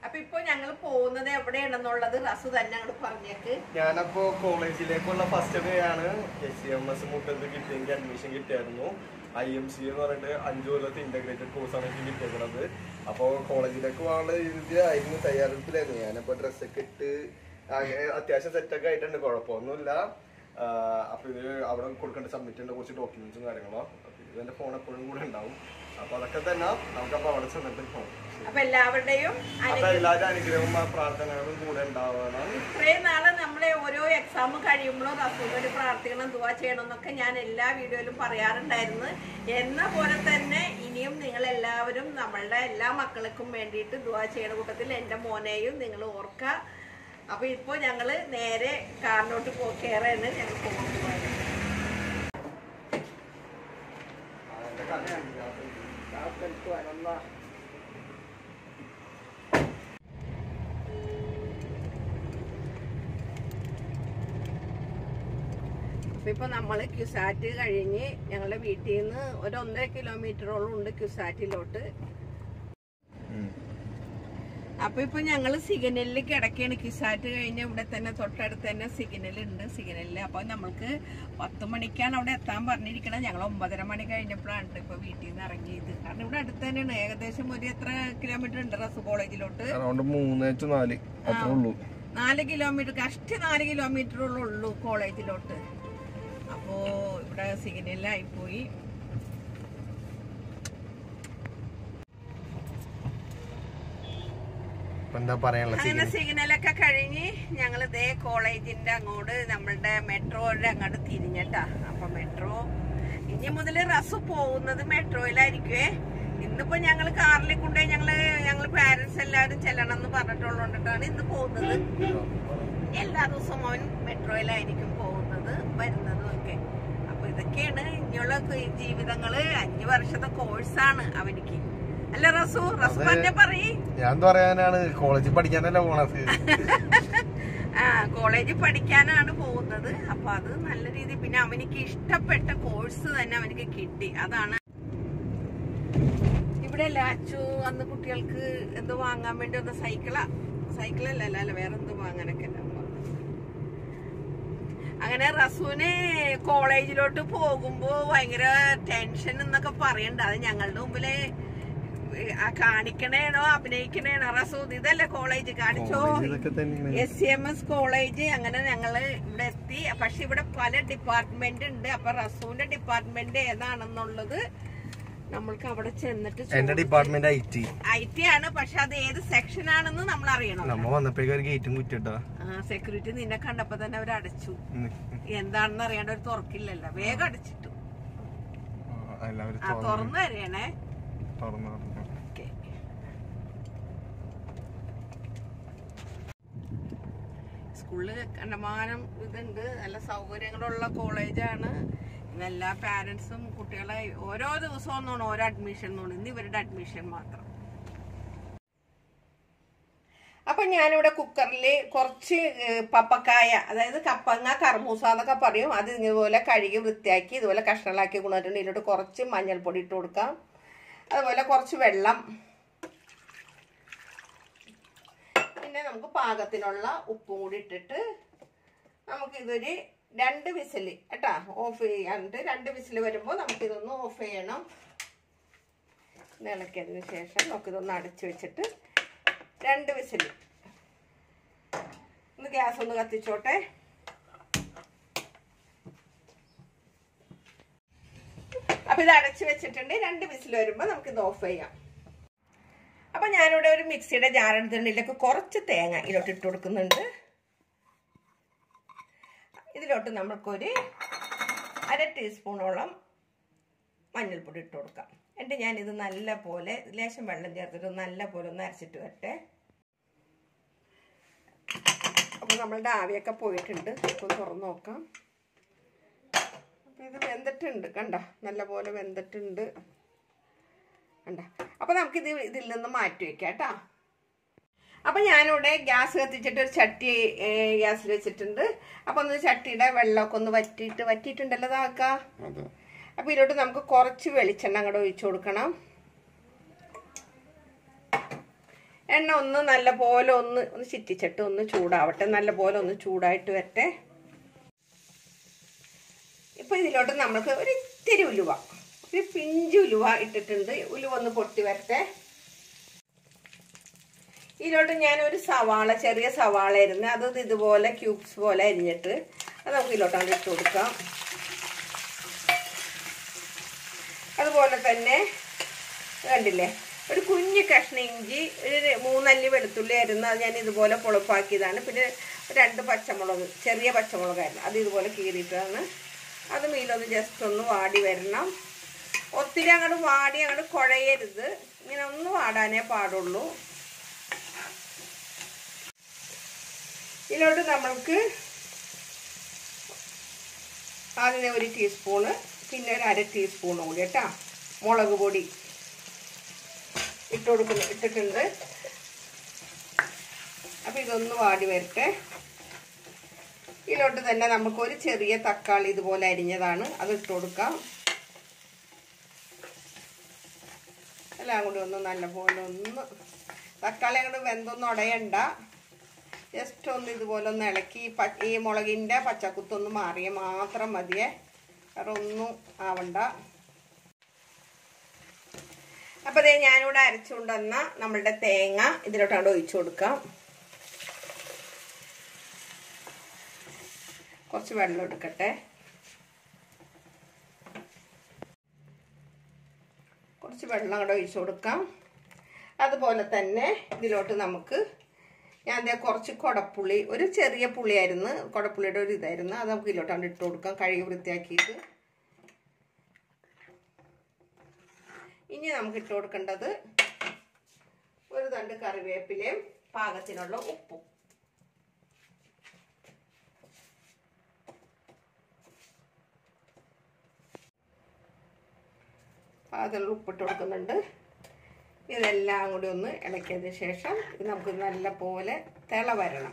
അപ്പൊ ഇപ്പൊ ഞങ്ങൾ പോകുന്നത് എവിടെയാണെന്നുള്ളത് റസു തന്നെ അങ്ങോട്ട് പറഞ്ഞേക്ക് ഞാനപ്പോ കോളേജിലേക്കുള്ള ഫസ്റ്റ് ഡേ ആണ് എസ് സി എം എസ് മുട്ടത്ത് കിട്ടിയെങ്കിൽ അഡ്മിഷൻ കിട്ടിയായിരുന്നു ഐ എം സി എന്ന് പറഞ്ഞിട്ട് അഞ്ചു കൊല്ലത്തെ ഇന്റഗ്രേറ്റഡ് കോഴ്സാണ് എനിക്ക് കിട്ടിയേക്കുന്നത് അപ്പോൾ കോളേജിലേക്ക് പോകാനുള്ള രീതിയിൽ ആയിരുന്നു തയ്യാറെടുപ്പിലായിരുന്നു ഞാനപ്പോൾ ഡ്രസ്സൊക്കെ ഇട്ട് ആകെ അത്യാവശ്യം സെറ്റൊക്കെ ആയിട്ടുണ്ട് കുഴപ്പമൊന്നുമില്ല ആഹ് അപ്പൊ ഇത് അവിടെ കൊടുക്കേണ്ട സബ്മിറ്റ് ചെയ്യേണ്ട കുറച്ച് ഡോക്യുമെന്റ്സും കാര്യങ്ങളോ അപ്പൊ ഇത് എന്റെ ഫോൺ എപ്പോഴും കൂടെ ഉണ്ടാവും അപ്പൊ അതൊക്കെ തന്നെ നമുക്കപ്പോൾ അവിടെ ചെന്നിട്ട് പോകാം അപ്പൊ എല്ലാവരുടെയും അപ്പൊ എല്ലാവരും അനുഗ്രഹവും ആ പ്രാർത്ഥനകളും കൂടെ ഉണ്ടാവണം ഇത്രയും നാള് നമ്മളെ ഓരോ എക്സാം കഴിയുമ്പോഴും റസൂലിനോട് പ്രാർത്ഥിക്കണം ദുവാ ചെയ്യണം എന്നൊക്കെ ഞാൻ എല്ലാ വീഡിയോയിലും പറയാറുണ്ടായിരുന്നു എന്ന പോലെ തന്നെ ഇനിയും നിങ്ങൾ എല്ലാവരും നമ്മളുടെ എല്ലാ മക്കൾക്കും വേണ്ടിയിട്ട് ദുവാ ചെയ്യണ കൂട്ടത്തിൽ എൻ്റെ മോനെയും നിങ്ങൾ ഓർക്കുക അപ്പൊ ഇപ്പൊ ഞങ്ങള് നേരെ കാറിലോട്ട് പോ കയറാണ് ഞങ്ങൾ പോകുന്നത് അപ്പൊ ഇപ്പൊ നമ്മള് ക്യുസാറ്റ് കഴിഞ്ഞ് ഞങ്ങളുടെ വീട്ടിൽ നിന്ന് ഒരു ഒന്നര കിലോമീറ്ററോളം ഉണ്ട് ക്യുസാറ്റിലോട്ട് അപ്പൊ ഇപ്പൊ ഞങ്ങള് സിഗ്നലിൽ കിടക്കാണ് കിസാറ്റ് കഴിഞ്ഞ് ഇവിടെ തന്നെ തൊട്ടടുത്ത് തന്നെ സിഗ്നൽ ഉണ്ട് സിഗ്നലിൽ അപ്പൊ നമ്മൾക്ക് പത്ത് മണിക്കാണ് അവിടെ എത്താൻ പറഞ്ഞിരിക്കണത് ഞങ്ങൾ ഒമ്പതര മണി കഴിഞ്ഞപ്പോഴാണ് ഇപ്പൊ വീട്ടിൽ നിന്ന് ഇറങ്ങിയത് കാരണം ഇവിടെ അടുത്ത് തന്നെയാണ് ഏകദേശം ഒരു എത്ര കിലോമീറ്റർ ഉണ്ട് റസ് കോളേജിലോട്ട് അറൗണ്ട് മൂന്ന് ടു നാല് അത്രേ ഉള്ളൂ നാല് കിലോമീറ്റർ കഷ്ടി നാല് കിലോമീറ്റർ ഉള്ളൂ കോളേജിലോട്ട് അപ്പോ ഇവിടെ സിഗ്നലായി പോയി ഇപ്പൊ എന്താ പറയാനുള്ള അങ്ങനെ സിഗ്നലൊക്കെ കഴിഞ്ഞ് ഞങ്ങൾ ഇതേ കോളേജിന്റെ അങ്ങോട്ട് നമ്മളുടെ മെട്രോയുടെ അങ്ങോട്ട് തിരിഞ്ഞട്ടാ അപ്പൊ മെട്രോ ഇനി മുതൽ റസ് പോകുന്നത് മെട്രോയിലായിരിക്കുവേ ഇന്നിപ്പോ ഞങ്ങൾ കാറിൽ കൊണ്ടുപോയി ഞങ്ങള് ഞങ്ങൾ പാരന്റ്സ് എല്ലാവരും ചെല്ലണം എന്ന് പറഞ്ഞിട്ടുള്ളതുകൊണ്ടിട്ടാണ് ഇന്ന് പോകുന്നത് ഇനി എല്ലാ ദിവസവും അവൻ മെട്രോയിലായിരിക്കും പോകുന്നത് വരുന്നതും ഒക്കെ അപ്പൊ ഇതൊക്കെയാണ് ഇനിയുള്ള ജീവിതങ്ങള് അഞ്ചു വർഷത്തെ കോഴ്സാണ് അവനിക്ക് അല്ല റസു റസു തന്നെ പറയേ ഞാൻ എന്താ പറയാനാണ് കോളേജിൽ പഠിക്കാനല്ല പോണത് ആ കോളേജിൽ പഠിക്കാനാണ് പോകുന്നത് അപ്പൊ അത് നല്ല രീതിയിൽ പിന്നെ അവനിക്ക് ഇഷ്ടപ്പെട്ട കോഴ്സ് തന്നെ അവനിക്ക് കിട്ടി അതാണ് ഇവിടെ ലാച്ചു അന്ന് കുട്ടികൾക്ക് എന്തോ വാങ്ങാൻ വേണ്ടി വന്ന സൈക്കിളാ സൈക്കിളല്ല അല്ല അല്ല വേറെ എന്തോ വാങ്ങാനൊക്കെ ഉണ്ടാവും. അങ്ങനെ റസൂന് കോളേജിലോട്ട് പോകുമ്പോ ഭയങ്കര ടെൻഷൻ എന്നൊക്കെ പറയണ്ട അത് ഞങ്ങളുടെ മുമ്പില് ആ കാണിക്കണേണോ അഭിനയിക്കണേണോ റസൂ ഇതല്ലേ കോളേജ് കാണിച്ചോ ഇതൊക്കെ തന്നെയാണ് S C M S college അങ്ങനെ ഞങ്ങള് ഇവിടെ എത്തി പക്ഷെ ഇവിടെ പല ഡിപ്പാർട്ട്മെന്റ് ഉണ്ട് അപ്പൊ റസൂന്റെ ഡിപ്പാർട്ട്മെന്റ് ഏതാണെന്നുള്ളത് നമ്മൾക്ക് അവിടെ ചെന്നിട്ട് എന്റെ department I T I T ആണ് പക്ഷെ അത് ഏത് സെക്ഷൻ ആണെന്ന് നമ്മൾ അറിയണം നമ്മ വന്നപ്പോഴേക്കും ഒരു ഗേറ്റും കുറ്റിട്ടാ സെക്യൂരിറ്റി നിന്നെ കണ്ടപ്പോ തന്നെ അവർ അടച്ചു എന്താണെന്ന് അറിയാണ്ട് ഒരു തുറക്കില്ലല്ലോ വേഗം അടച്ചിട്ടു എല്ലാവരും ആ തുറന്നു തരേണേ തുറന്നു ഓക്കെ സ്കൂളിൽ കണ്ടമാനം ഇതുണ്ട് നല്ല സൗകര്യങ്ങളുള്ള കോളേജാണ് ഇന്ന് എല്ലാ പാരന്റ്സും കുട്ടികളെ ഓരോ ദിവസവും ഒന്നാണ് ഓരോ അഡ്മിഷൻ എന്നാണ് ഇന്ന് ഇവരുടെ അഡ്മിഷൻ മാത്രം അപ്പൊ ഞാനിവിടെ കുക്കറിൽ കുറച്ച് ഏഹ്, പപ്പക്കായ അതായത് കപ്പങ്ങ കർമൂസ എന്നൊക്കെ പറയും അത് ഇതുപോലെ കഴുകി വൃത്തിയാക്കി ഇതുപോലെ കഷ്ണങ്ങളാക്കി കൊണ്ടുവന്നിട്ടുണ്ട് ഇതിലോട്ട് കുറച്ച് മഞ്ഞൾപ്പൊടി ഇട്ട് കൊടുക്കാം അതുപോലെ കുറച്ച് വെള്ളം പിന്നെ നമുക്ക് പാകത്തിനുള്ള ഉപ്പും കൂടി ഇട്ടിട്ട് നമുക്ക് ഇതൊരു രണ്ട് വിസിൽ കേട്ടാ ഓഫ് ചെയ്യാണ്ട് രണ്ട് വിസിൽ വരുമ്പോൾ നമുക്കിതൊന്ന് ഓഫ് ചെയ്യണം ഇത് ഇളക്കിയതിന് ശേഷം നമുക്കിതൊന്ന് അടച്ചു വെച്ചിട്ട് രണ്ട് വിസിൽ ഒന്ന് ഗ്യാസ് ഒന്ന് കത്തിച്ചോട്ടെ അപ്പൊ ഇത് അടച്ചു വെച്ചിട്ടുണ്ട് രണ്ട് വിസിൽ വരുമ്പോൾ നമുക്കിത് ഓഫ് ചെയ്യാം അപ്പൊ ഞാനിവിടെ ഒരു മിക്സിയുടെ ജാർ എടുത്തിട്ടുണ്ട് ഇതിലേക്ക് കുറച്ച് തേങ്ങ ഇതിലോട്ട് ഇട്ട് കൊടുക്കുന്നുണ്ട് ഇതിലോട്ട് നമുക്കൊരു അര ടീസ്പൂണോളം മഞ്ഞൾപ്പൊടി ഇട്ട് കൊടുക്കാം എന്നിട്ട് ഞാനിത് നല്ല പോലെ ലേശം വെള്ളം ചേർത്തിട്ട് നല്ല പോലെ ഒന്ന് അരച്ചിട്ട് വരട്ടെ അപ്പോൾ നമ്മളുടെ ആവിയൊക്കെ പോയിട്ടുണ്ട് ഇപ്പോൾ തുറന്ന് നോക്കാം അപ്പോൾ ഇത് വെന്തിട്ടുണ്ട് കണ്ട നല്ല പോലെ വെന്തിട്ടുണ്ട് കണ്ട അപ്പോൾ നമുക്കിത് ഇതിൽ നിന്ന് മാറ്റി വെക്കാം കേട്ടോ അപ്പം ഞാനിവിടെ ഗ്യാസ് കത്തിച്ചിട്ട് ഒരു ചട്ടി ഗ്യാസിൽ വെച്ചിട്ടുണ്ട് അപ്പം ഒന്ന് ചട്ടിയുടെ വെള്ളമൊക്കെ ഒന്ന് വറ്റിയിട്ട് വറ്റിയിട്ടുണ്ടല്ലോ ഇതാക്ക അതെ അപ്പം ഇതിലോട്ട് നമുക്ക് കുറച്ച് വെളിച്ചെണ്ണ അങ്ങോട്ട് ഒഴിച്ചു കൊടുക്കണം എണ്ണ ഒന്ന് നല്ല പോലെ ഒന്ന് ഒന്ന് ചിറ്റിച്ചിട്ട് ഒന്ന് ചൂടാവട്ടെ നല്ല പോലെ ഒന്ന് ചൂടായിട്ട് വരട്ടെ ഇപ്പൊ ഇതിലോട്ട് നമുക്ക് ഒരു ഇത്തിരി ഉലുവ ഒരു പിഞ്ച് ഉലുവ ഇട്ടിട്ടുണ്ട് ഉലുവ ഒന്ന് പൊട്ടി വരട്ടെ ഇതിലോട്ട് ഞാൻ ഒരു സവാള ചെറിയ സവാള ആയിരുന്നു അത് ഇതുപോലെ ക്യൂബ്സ് പോലെ അരിഞ്ഞിട്ട് അത് നമുക്ക് ഇതിലോട്ടാണ് ഇട്ട് കൊടുക്കാം അതുപോലെ തന്നെ കണ്ടില്ലേ ഒരു കുഞ്ഞു കഷ്ണം ഇഞ്ചി ഒരു മൂന്നല്ലി വെളുത്തുള്ളി ആയിരുന്നു അത് ഞാൻ ഇതുപോലെ പൊളപ്പാക്കിയതാണ് പിന്നെ രണ്ട് പച്ചമുളക് ചെറിയ പച്ചമുളകായിരുന്നു അത് ഇതുപോലെ കീറിയിട്ടാണ് അത് മീലൊന്ന് ജസ്റ്റ് ഒന്ന് വാടി വരണം ഒത്തിരി അങ്ങോട്ട് വാടി അങ്ങോട്ട് കുഴയരുത് ഇങ്ങനെ ഒന്ന് വാടാനേ പാടുള്ളൂ ഇതിലോട്ട് നമ്മൾക്ക് ആദ്യം ഒരു ടീസ്പൂണ് പിന്നെ ഒരു അര ടീസ്പൂൺ കൂടി കേട്ടോ മുളക് പൊടി ഇട്ട് കൊടുക്കുന്നു ഇട്ടിട്ടുണ്ട് അപ്പം ഇതൊന്ന് വാടി വരട്ടെ ഇതിലോട്ട് തന്നെ നമുക്ക് ഒരു ചെറിയ തക്കാളി ഇതുപോലെ അരിഞ്ഞതാണ് അത് ഇട്ട് കൊടുക്കാം എല്ലാം കൂടി ഒന്ന് നല്ലപോലെ ഒന്ന് തക്കാളി അങ്ങോട്ട് വെന്തൊന്നും ഉടയണ്ട ജസ്റ്റ് ഒന്ന് ഇതുപോലെ ഒന്ന് ഇളക്കി ഈ പ- ഈ മുളകിൻ്റെ പച്ചക്കുത്തൊന്ന് മാറിയ മാത്രം മതിയേ വേറെ ഒന്നും ആവണ്ട അപ്പോൾ അതേ ഞാനിവിടെ അരച്ചുകൊണ്ടുവന്ന നമ്മളുടെ തേങ്ങ ഇതിലോട്ടാണ് ഒഴിച്ചു കൊടുക്കാം കുറച്ച് വെള്ളം എടുക്കട്ടെ കുറച്ച് വെള്ളം കൂടെ ഒഴിച്ചു കൊടുക്കാം അതുപോലെ തന്നെ ഇതിലോട്ട് നമുക്ക് ഞാൻ ദേ കുറച്ച് കുടപ്പുളി ഒരു ചെറിയ പുളിയായിരുന്നു കുടപ്പുളിയുടെ ഒരു ഇതായിരുന്നു അത് നമുക്ക് ഇതിലോട്ടാണ് ഇട്ട് കൊടുക്കാം കഴുകി വൃത്തിയാക്കിയിട്ട് ഇനി നമുക്ക് ഇട്ട് കൊടുക്കേണ്ടത് ഒരു തണ്ട് കറിവേപ്പിലയും പാകത്തിനുള്ള ഉപ്പും പാകത്തിനുള്ള ഉപ്പിട്ട് കൊടുക്കുന്നുണ്ട് ഇതെല്ലാം കൂടി ഒന്ന് ഇളക്കിയതിന് ശേഷം ഇത് നമുക്ക് നല്ല പോലെ തിള വരണം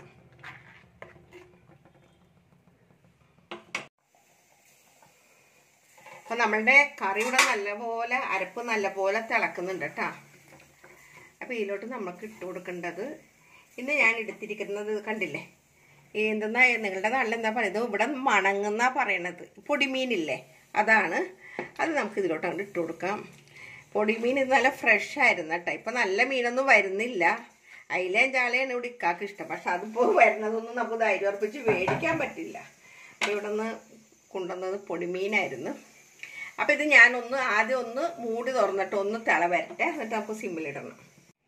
അപ്പം നമ്മളുടെ കറിയുടെ നല്ലപോലെ അരപ്പ് നല്ലപോലെ തിളക്കുന്നുണ്ട് കേട്ടോ അപ്പോൾ ഇതിലോട്ട് നമുക്ക് ഇട്ട് കൊടുക്കേണ്ടത് ഇന്ന് ഞാൻ എടുത്തിരിക്കുന്നത് കണ്ടില്ലേ എന്തെന്നാ നിങ്ങളുടെ നാട്ടിൽ എന്താ പറയുന്നത് ഇവിടെ മണങ്ങുന്ന പറയണത് പൊടിമീനില്ലേ അതാണ് അത് നമുക്ക് ഇതിലോട്ട് അങ്ങോട്ട് ഇട്ട് കൊടുക്കാം പൊടിമീൻ ഇത് നല്ല ഫ്രഷ് ആയിരുന്നു കേട്ടോ ഇപ്പം നല്ല മീനൊന്നും വരുന്നില്ല അയിലേം ചാളയാണ് ഇവിടെ ഇക്കാക്ക് ഇഷ്ടം പക്ഷെ അതിപ്പോൾ വരുന്നതൊന്നും നമുക്ക് ധൈര്യം ഉറപ്പിച്ച് മേടിക്കാൻ പറ്റില്ല അപ്പോൾ ഇവിടെ നിന്ന് കൊണ്ടുവന്നത് പൊടിമീനായിരുന്നു അപ്പം ഇത് ഞാനൊന്ന് ആദ്യം ഒന്ന് മൂടി തുറന്നിട്ട് ഒന്ന് തിള വരട്ടെ എന്നിട്ട് നമുക്ക് സിമ്മിലിടണം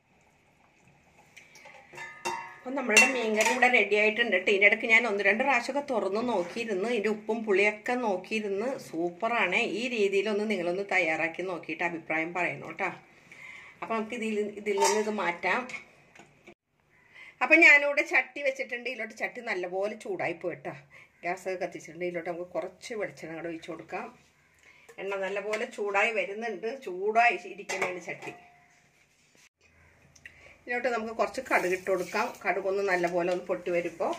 അപ്പം നമ്മളുടെ മീൻകറി ഇവിടെ റെഡി ആയിട്ടുണ്ട് കേട്ടോ ഇതിൻ്റെ ഇടയ്ക്ക് ഞാൻ ഒന്ന് രണ്ട് പ്രാവശ്യമൊക്കെ തുറന്ന് നോക്കിയിരുന്നു ഇതിൻ്റെ ഉപ്പും പുളിയൊക്കെ നോക്കിയിരുന്ന് സൂപ്പറാണ് ഈ രീതിയിലൊന്ന് നിങ്ങളൊന്ന് തയ്യാറാക്കി നോക്കിയിട്ട് അഭിപ്രായം പറയണം കേട്ടോ അപ്പം നമുക്ക് ഇതിൽ ഇതിൽ നിന്ന് ഇത് മാറ്റാം അപ്പം ഞാനിവിടെ ചട്ടി വെച്ചിട്ടുണ്ട് ഇതിലോട്ട് ചട്ടി നല്ലപോലെ ചൂടായി പോയിട്ടാ ഗ്യാസ് കത്തിച്ചിട്ടുണ്ട് ഇതിലോട്ട് നമുക്ക് കുറച്ച് വെളിച്ചെണ്ണ കൂടെ ഒഴിച്ചു കൊടുക്കാം എണ്ണ നല്ലപോലെ ചൂടായി വരുന്നുണ്ട് ചൂടായി ഇരിക്കുന്നതിന് ചട്ടി ഇതിലോട്ട് നമുക്ക് കുറച്ച് കടുക് ഇട്ട് കൊടുക്കാം കടുകൊന്ന് നല്ലപോലെ ഒന്ന് പൊട്ടി വരുമ്പോൾ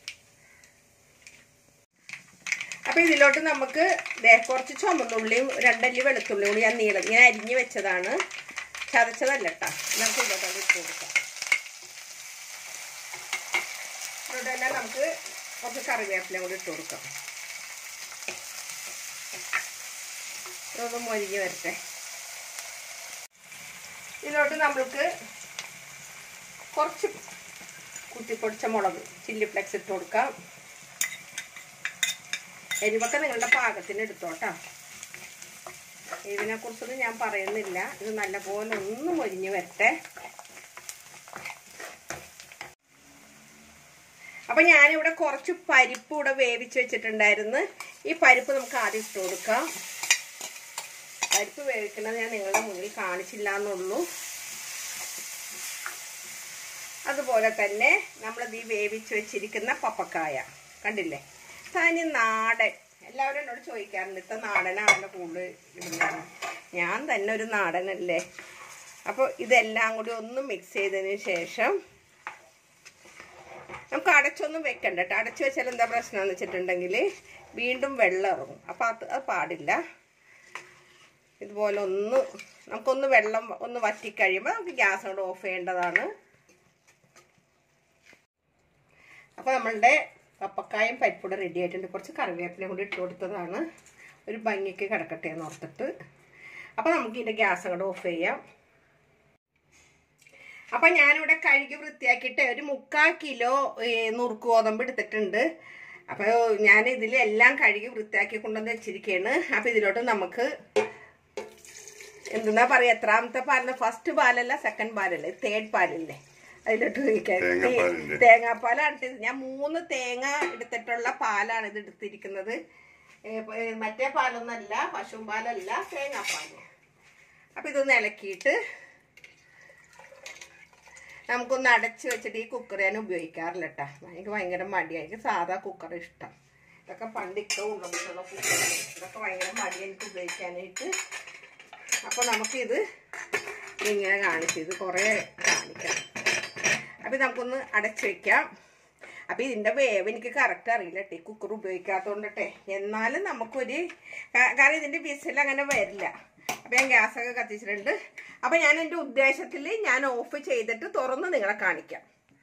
അപ്പോൾ ഇതിലോട്ട് നമുക്ക് ദേ കുറച്ച് ചുമന്നുള്ളിയും രണ്ടല്ലി വെളുത്തുള്ളിയും കൂടി ഞാൻ നീളം ഞാൻ അരിഞ്ഞ് വെച്ചതാണ് ചതച്ചതല്ല കേട്ടോ നമുക്ക് ഇതിലോട്ട് ഇട്ട് കൊടുക്കാം ഇതിലോട്ട് തന്നെ നമുക്ക് കുറച്ച് കറിവേപ്പിലയും കൂടി ഇട്ട് കൊടുക്കാം ഇതൊന്ന് മൊരിഞ്ഞ് വരട്ടെ ഇതിലോട്ട് നമ്മൾക്ക് കുറച്ച് കുത്തിപ്പൊടിച്ച മുളക് ചില്ലി ഫ്ലെക്സ് ഇട്ട് കൊടുക്കാം എരിവൊക്കെ നിങ്ങളുടെ പാകത്തിന് എടുത്തോട്ടാ ഇതിനെക്കുറിച്ചൊന്നും ഞാൻ പറയുന്നില്ല ഇത് നല്ലപോലെ ഒന്ന് മൊരിഞ്ഞ് വരട്ടെ അപ്പം ഞാനിവിടെ കുറച്ച് പരിപ്പ് ഇവിടെ വേവിച്ച് വെച്ചിട്ടുണ്ടായിരുന്നു ഈ പരിപ്പ് നമുക്ക് ആദ്യം ഇട്ട് കൊടുക്കാം പരിപ്പ് വേവിക്കുന്നത് ഞാൻ നിങ്ങളുടെ മുന്നിൽ കാണിച്ചില്ല എന്നുള്ളൂ അതുപോലെ തന്നെ നമ്മളിത് ഈ വേവിച്ച് വെച്ചിരിക്കുന്ന പപ്പക്കായ കണ്ടില്ലേ തനി നാടൻ എല്ലാവരും എന്നോട് ചോദിക്കാറുണ്ട് ഇത്ര നാടനാണല്ലോ കൂടുതൽ ഇടുന്നത് ഞാൻ തന്നെ ഒരു നാടനല്ലേ അപ്പോൾ ഇതെല്ലാം കൂടി ഒന്ന് മിക്സ് ചെയ്തതിന് ശേഷം നമുക്ക് അടച്ചൊന്നും വെക്കണ്ട കേട്ടോ അടച്ചു വെച്ചാൽ എന്താ പ്രശ്നം എന്ന് വെച്ചിട്ടുണ്ടെങ്കിൽ വീണ്ടും വെള്ളം ഇറങ്ങും അപ്പോൾ അത് അത് പാടില്ല ഇതുപോലെ ഒന്ന് നമുക്കൊന്ന് വെള്ളം ഒന്ന് വറ്റിക്കഴിയുമ്പോൾ നമുക്ക് ഗ്യാസ് കൊണ്ട് ഓഫ് ചെയ്യേണ്ടതാണ് അപ്പോൾ നമ്മളുടെ പപ്പക്കായും പരിപ്പൂടെ റെഡി ആയിട്ടുണ്ട് കുറച്ച് കറിവേപ്പിലയും കൂടി ഇട്ട് കൊടുത്തതാണ് ഒരു ഭംഗിക്ക് കിടക്കട്ടെ എന്ന് ഓർത്തിട്ട് അപ്പോൾ നമുക്ക് ഇതിൻ്റെ ഗ്യാസ് അങ്ങോട്ട് ഓഫ് ചെയ്യാം അപ്പം ഞാനിവിടെ കഴുകി വൃത്തിയാക്കിയിട്ട് ഒരു മുക്കാൽ കിലോ ഏ, നുറുക്ക് ഗോതമ്പ് എടുത്തിട്ടുണ്ട് അപ്പോൾ ഞാൻ ഇതിൽ എല്ലാം കഴുകി വൃത്തിയാക്കി കൊണ്ടുവന്ന് വെച്ചിരിക്കുകയാണ് അപ്പോൾ ഇതിലോട്ട് നമുക്ക് എന്തെന്നാ പറയാ എത്രാമത്തെ പാലിന് ഫസ്റ്റ് പാലല്ല സെക്കൻഡ് പാലല്ലേ തേർഡ് പാലല്ലേ അതിലോട്ട് ഒഴിക്കാൻ തേങ്ങാപ്പാലിന്റെ. തേങ്ങാപ്പാലാണ് എടുത്തത് ഞാൻ മൂന്ന് തേങ്ങ എടുത്തിട്ടുള്ള പാലാണ് ഇത് എടുത്തിരിക്കുന്നത് ഏ, പ- ഏ, മറ്റേ പാലൊന്നല്ല പശു പാലല്ല തേങ്ങാപ്പാല് അപ്പൊ ഇതൊന്ന് ഇളക്കിയിട്ട് നമുക്കൊന്ന് അടച്ച് വെച്ചിട്ട് ഈ കുക്കർ ഞാൻ ഉപയോഗിക്കാറില്ല കേട്ടാ എനിക്ക് ഭയങ്കര മടിയാണ് എനിക്ക് സാധാ കുക്കർ ഇഷ്ടം ഇതൊക്കെ പണ്ടിക്ക കൊണ്ടുവന്നിട്ടുള്ള കുക്കർ ഇതൊക്കെ ഭയങ്കര മടി എനിക്ക് ഉപയോഗിക്കാനായിട്ട് അപ്പോൾ നമുക്കിത് ഇങ്ങനെ കാണിച്ചു ഇത് കുറേ കാണിക്കണം അപ്പം നമുക്കൊന്ന് അടച്ചു വെക്കാം അപ്പം ഇതിൻ്റെ വേവ് എനിക്ക് കറക്റ്റ് അറിയില്ല കേട്ടോ ഈ കുക്കർ ഉപയോഗിക്കാത്തതുകൊണ്ടട്ടെ എന്നാലും നമുക്കൊരു കാ- കാരണം ഇതിൻ്റെ വിസിൽ അങ്ങനെ വരില്ല അപ്പം ഞാൻ ഗ്യാസൊക്കെ കത്തിച്ചിട്ടുണ്ട് അപ്പം ഞാൻ എൻ്റെ ഉദ്ദേശത്തിൽ ഞാൻ ഓഫ് ചെയ്തിട്ട് തുറന്ന് നിങ്ങളെ കാണിക്കാം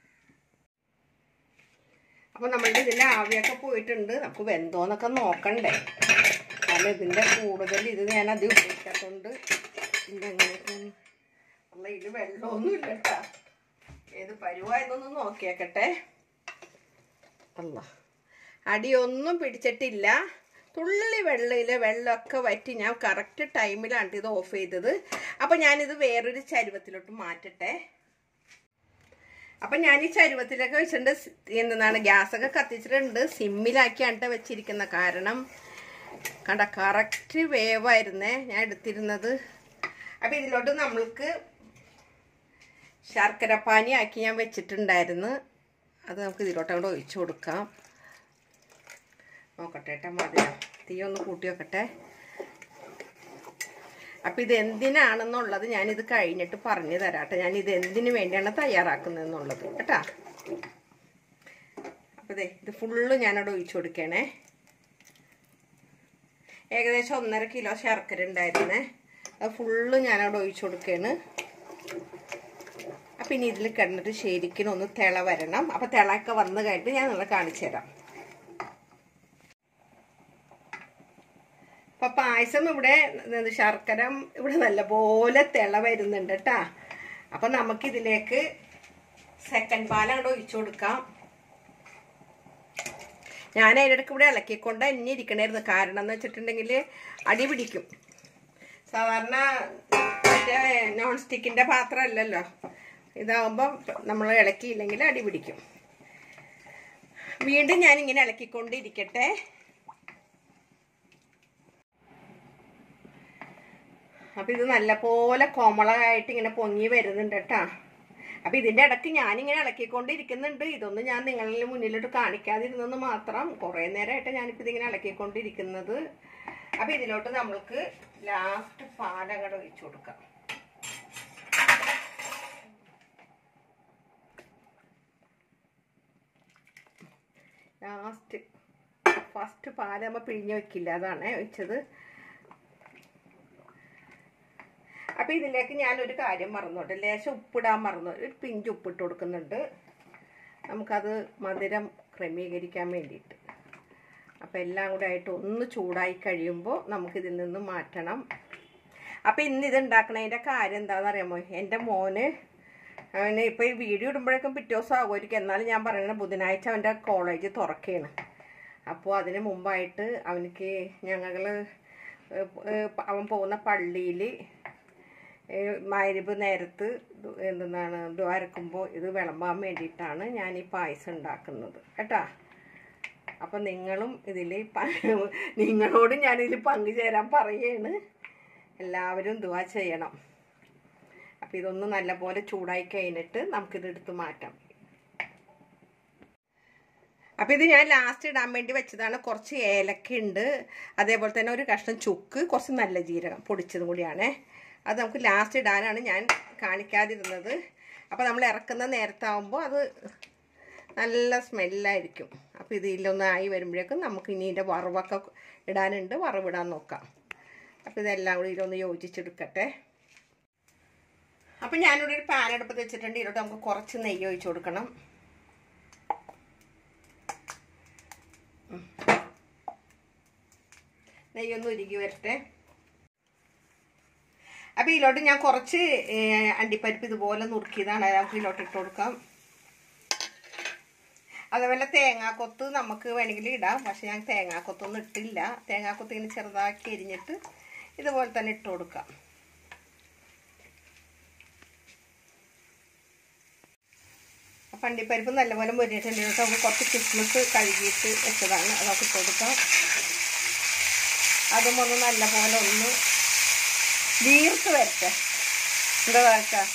അപ്പം നമ്മളുടെ ഇതിൻ്റെ ആവിയൊക്കെ പോയിട്ടുണ്ട് നമുക്ക് വെന്തോന്നൊക്കെ നോക്കണ്ടേ കാരണം ഇതിൻ്റെ കൂടുതൽ ഇത് ഞാൻ അത് ഉപയോഗിക്കാത്തതുകൊണ്ട് ഇതിൻ്റെ എങ്ങനെയൊക്കെ അല്ല ഇത് വെള്ളമൊന്നും ഇല്ല കേട്ടാ ഏത് പരുവായതൊന്ന് നോക്കിയേക്കട്ടെ അല്ല അടിയൊന്നും പിടിച്ചിട്ടില്ല തുള്ളി വെള്ളയിലെ വെള്ളമൊക്കെ വറ്റി ഞാൻ കറക്റ്റ് ടൈമിലാണ് ഇത് ഓഫ് ചെയ്തത് അപ്പം ഞാനിത് വേറൊരു ചരുവത്തിലോട്ട് മാറ്റട്ടെ അപ്പം ഞാൻ ഈ ചരുവത്തിലൊക്കെ വെച്ചിട്ടുണ്ട് സ് എന്താണ് ഗ്യാസൊക്കെ കത്തിച്ചിട്ടുണ്ട് സിമ്മിലാക്കിയാണ് ട്ടോ വെച്ചിരിക്കുന്ന കാരണം കണ്ട കറക്റ്റ് വേവായിരുന്നേ ഞാൻ എടുത്തിരുന്നത് അപ്പം ഇതിലോട്ട് നമ്മൾക്ക് ശർക്കരപ്പാനി ആക്കി ഞാൻ വെച്ചിട്ടുണ്ടായിരുന്നു അത് നമുക്ക് ഇതിലോട്ട് അങ്ങോട്ട് ഒഴിച്ചു കൊടുക്കാം നോക്കട്ടെ ഏട്ടാ മതിയോ തീ ഒന്ന് കൂട്ടി വെക്കട്ടെ അപ്പം ഇത് എന്തിനാണെന്നുള്ളത് ഞാനിത് കഴിഞ്ഞിട്ട് പറഞ്ഞു തരാട്ടെ ഞാൻ ഇത് എന്തിനു വേണ്ടിയാണ് തയ്യാറാക്കുന്നതെന്നുള്ളത് കേട്ടാ അപ്പം ഇതേ ഇത് ഫുള്ള് ഞാനവിടെ ഒഴിച്ചു കൊടുക്കണേ ഏകദേശം ഒന്നര കിലോ ശർക്കര ഉണ്ടായിരുന്നേ അത് ഫുള്ള് ഞാനവിടെ ഒഴിച്ചു കൊടുക്കുകയാണ് അപ്പം ഇനി ഇതിൽ കിടന്നിട്ട് ശരിക്കും ഒന്ന് തിള വരണം അപ്പം തിളയൊക്കെ വന്ന് കഴിഞ്ഞിട്ട് ഞാൻ നിങ്ങളെ കാണിച്ചു തരാം അപ്പം പായസം ഇവിടെ ഇത് ശർക്കര ഇവിടെ നല്ലപോലെ തിള വരുന്നുണ്ട് കേട്ടാ അപ്പം നമുക്കിതിലേക്ക് സെക്കൻഡ് പാൽ അങ്ങോട്ട് ഒഴിച്ചു കൊടുക്കാം ഞാൻ അതിനിടയ്ക്ക് ഇവിടെ ഇളക്കിക്കൊണ്ട് തന്നെ ഇരിക്കണമായിരുന്നു കാരണം എന്ന് വെച്ചിട്ടുണ്ടെങ്കിൽ അടി പിടിക്കും സാധാരണ മറ്റേ നോൺ സ്റ്റിക്കിൻ്റെ പാത്രമല്ലല്ലോ ഇതാകുമ്പോൾ നമ്മൾ ഇളക്കിയില്ലെങ്കിൽ അടി പിടിക്കും വീണ്ടും ഞാൻ ഇങ്ങനെ ഇളക്കിക്കൊണ്ടിരിക്കട്ടെ അപ്പം ഇത് നല്ലപോലെ കോമളമായിട്ട് ഇങ്ങനെ പൊങ്ങി വരുന്നുണ്ട് കേട്ടാ അപ്പം ഇതിൻ്റെ ഇടയ്ക്ക് ഞാനിങ്ങനെ ഇളക്കിക്കൊണ്ടിരിക്കുന്നുണ്ട് ഇതൊന്നും ഞാൻ നിങ്ങളുടെ മുന്നിലോട്ട് കാണിക്കാതിരുന്നെന്ന് മാത്രം കുറേ നേരമായിട്ട് ഞാനിപ്പോൾ ഇതിങ്ങനെ ഇളക്കിക്കൊണ്ടിരിക്കുന്നത് അപ്പം ഇതിലോട്ട് നമ്മൾക്ക് ലാസ്റ്റ് പാലങ്ങടെ ഒഴിച്ചു കൊടുക്കാം ലാസ്റ്റ് ഫസ്റ്റ് പാല് നമ്മൾ പിഴിഞ്ഞ് വെക്കില്ല അതാണ് ഒഴിച്ചത് അപ്പം ഇതിലേക്ക് ഞാനൊരു കാര്യം മറന്നോട്ടെ ലേശം ഉപ്പിടാൻ മറന്നു ഒരു പിഞ്ച് ഉപ്പിട്ട് കൊടുക്കുന്നുണ്ട് നമുക്കത് മധുരം ക്രമീകരിക്കാൻ വേണ്ടിയിട്ട് അപ്പം എല്ലാം കൂടെ ആയിട്ട് ഒന്ന് ചൂടായി കഴിയുമ്പോൾ നമുക്കിതിൽ നിന്ന് മാറ്റണം അപ്പം ഇന്ന് ഇത് ഉണ്ടാക്കണതിൻ്റെ കാര്യം എന്താണെന്ന് അറിയാമോ എൻ്റെ മോന് അവന് ഇപ്പോൾ ഈ വീഡിയോ ഇടുമ്പോഴേക്കും പിറ്റേ ദിവസം ആകുമായിരിക്കും എന്നാലും ഞാൻ പറയുന്നത് ബുധനാഴ്ച അവൻ്റെ കോളേജ് തുറക്കുകയാണ് അപ്പോൾ അതിന് മുമ്പായിട്ട് അവനിക്ക് ഞങ്ങൾ അവൻ പോകുന്ന പള്ളിയിൽ മരുവ് നേരത്ത് ദു- എന്തെന്നാണ് ദ്വാരക്കുമ്പോൾ ഇത് വിളമ്പാൻ വേണ്ടിയിട്ടാണ് ഞാൻ ഈ പായസം ഉണ്ടാക്കുന്നത് കേട്ടാ അപ്പം നിങ്ങളും ഇതിൽ നിങ്ങളോട് ഞാനിതിൽ പങ്കുചേരാൻ പറയുകയാണ് എല്ലാവരും ദുവാ ചെയ്യണം അപ്പം ഇതൊന്ന് നല്ലപോലെ ചൂടായി കഴിഞ്ഞിട്ട് നമുക്കിത് എടുത്ത് മാറ്റാം അപ്പം ഇത് ഞാൻ ലാസ്റ്റ് ഇടാൻ വേണ്ടി വെച്ചതാണ് കുറച്ച് ഏലക്ക ഉണ്ട് അതേപോലെ തന്നെ ഒരു കഷ്ണം ചുക്ക് കുറച്ച് നല്ല ജീരകം പൊടിച്ചതും കൂടിയാണേ അത് നമുക്ക് ലാസ്റ്റ് ഇടാനാണ് ഞാൻ കാണിക്കാതിരുന്നത് അപ്പോൾ നമ്മൾ ഇറക്കുന്ന നേരത്താവുമ്പോൾ അത് നല്ല സ്മെല്ലായിരിക്കും അപ്പോൾ ഇത് ഇതിലൊന്ന് ആയി വരുമ്പോഴേക്കും നമുക്ക് ഇനി ഇതിൻ്റെ വറവൊക്കെ ഇടാനുണ്ട് വറവിടാൻ നോക്കാം അപ്പോൾ ഇതെല്ലാം കൂടി ഇതിലൊന്ന് യോജിച്ചെടുക്കട്ടെ അപ്പം ഞാനിവിടെ ഒരു പാൻ അടുപ്പത്ത് വെച്ചിട്ടുണ്ട് ഇതിലോട്ട് നമുക്ക് കുറച്ച് നെയ്യ് ഒഴിച്ചു കൊടുക്കണം നെയ്യൊന്ന് ഉരുകി വരട്ടെ അപ്പം ഇതിലോട്ട് ഞാൻ കുറച്ച് ഏ, അണ്ടിപ്പരിപ്പ് ഇതുപോലെ നുറുക്കിയതാണ് അത് നമുക്ക് ഇതിലോട്ട് ഇട്ട് കൊടുക്കാം അതേപോലെ തേങ്ങാക്കൊത്ത് നമുക്ക് വേണമെങ്കിൽ ഇടാം പക്ഷെ ഞാൻ തേങ്ങാക്കൊത്തൊന്നും ഇട്ടില്ല തേങ്ങാക്കൊത്ത് ഇങ്ങനെ ചെറുതാക്കി എരിഞ്ഞിട്ട് ഇതുപോലെ തന്നെ ഇട്ട് കൊടുക്കാം അപ്പം അണ്ടിപ്പരിപ്പ് നല്ലപോലെ മുരിഞ്ഞിട്ടുണ്ട് എന്നിട്ട് നമുക്ക് കുറച്ച് കിസ്മിസ് കഴുകിയിട്ട് വെച്ചതാണ് അതൊക്കെ ഇട്ട് കൊടുക്കാം അതും ഒന്ന് നല്ലപോലെ ഒന്ന് വീർത്ത് വരട്ടെ എന്താ വെച്ചാൽ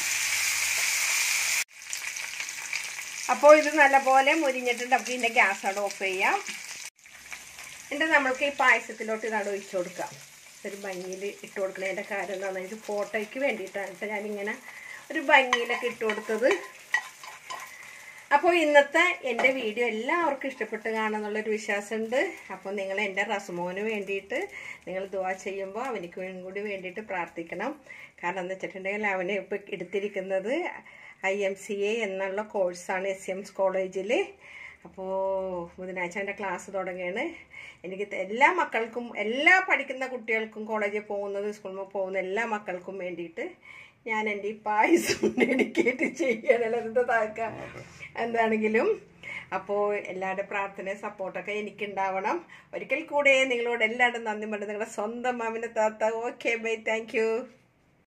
അപ്പോൾ ഇത് നല്ലപോലെ മുരിഞ്ഞിട്ടുണ്ട് നമുക്ക് ഇതിൻ്റെ ഗ്യാസ് അവിടെ ഓഫ് ചെയ്യാം എന്നിട്ട് നമ്മൾക്ക് ഈ പായസത്തിലോട്ട് ഇതാണ് ഒഴിച്ചു കൊടുക്കാം ഒരു ഭംഗിയിൽ ഇട്ട് കൊടുക്കുന്നതിൻ്റെ കാര്യം എന്താണെന്ന് വെച്ചാൽ ഫോട്ടോയ്ക്ക് വേണ്ടിയിട്ടാണ് കേട്ടോ ഞാനിങ്ങനെ ഒരു ഭംഗിയിലൊക്കെ ഇട്ട് കൊടുത്തത് അപ്പോൾ ഇന്നത്തെ എൻ്റെ വീഡിയോ എല്ലാവർക്കും ഇഷ്ടപ്പെട്ട് കാണുമെന്നുള്ളൊരു വിശ്വാസമുണ്ട് അപ്പോൾ നിങ്ങൾ എൻ്റെ റസുമോന് വേണ്ടിയിട്ട് നിങ്ങൾ ദുവാ ചെയ്യുമ്പോൾ അവനിക്ക് കൂടി വേണ്ടിയിട്ട് പ്രാർത്ഥിക്കണം കാരണം എന്താ വെച്ചിട്ടുണ്ടെങ്കിൽ അവന് ഇപ്പോൾ എടുത്തിരിക്കുന്നത് ഐ എം സി എ എന്നുള്ള കോഴ്സാണ് എസ് എംസ് കോളേജിൽ അപ്പോൾ ബുധനാഴ്ച എൻ്റെ ക്ലാസ് തുടങ്ങിയാണ് എനിക്ക് ത- എല്ലാ മക്കൾക്കും എല്ലാ പഠിക്കുന്ന കുട്ടികൾക്കും കോളേജിൽ പോകുന്നത് സ്കൂളിൽ പോകുന്ന എല്ലാ മക്കൾക്കും വേണ്ടിയിട്ട് ഞാൻ എൻ്റെ ഈ പായസം ഡെഡിക്കേറ്റ് ചെയ്യണല്ലോ എന്താ താക്ക എന്താണെങ്കിലും അപ്പോൾ എല്ലാവരുടെ പ്രാർത്ഥനയും സപ്പോർട്ടൊക്കെ എനിക്കുണ്ടാവണം ഒരിക്കൽ കൂടെ നിങ്ങളോട് എല്ലാവരും നന്ദി പറഞ്ഞു നിങ്ങളുടെ സ്വന്തം മാമിൻ്റെ താത്ത ഓക്കെ ബൈ താങ്ക് യു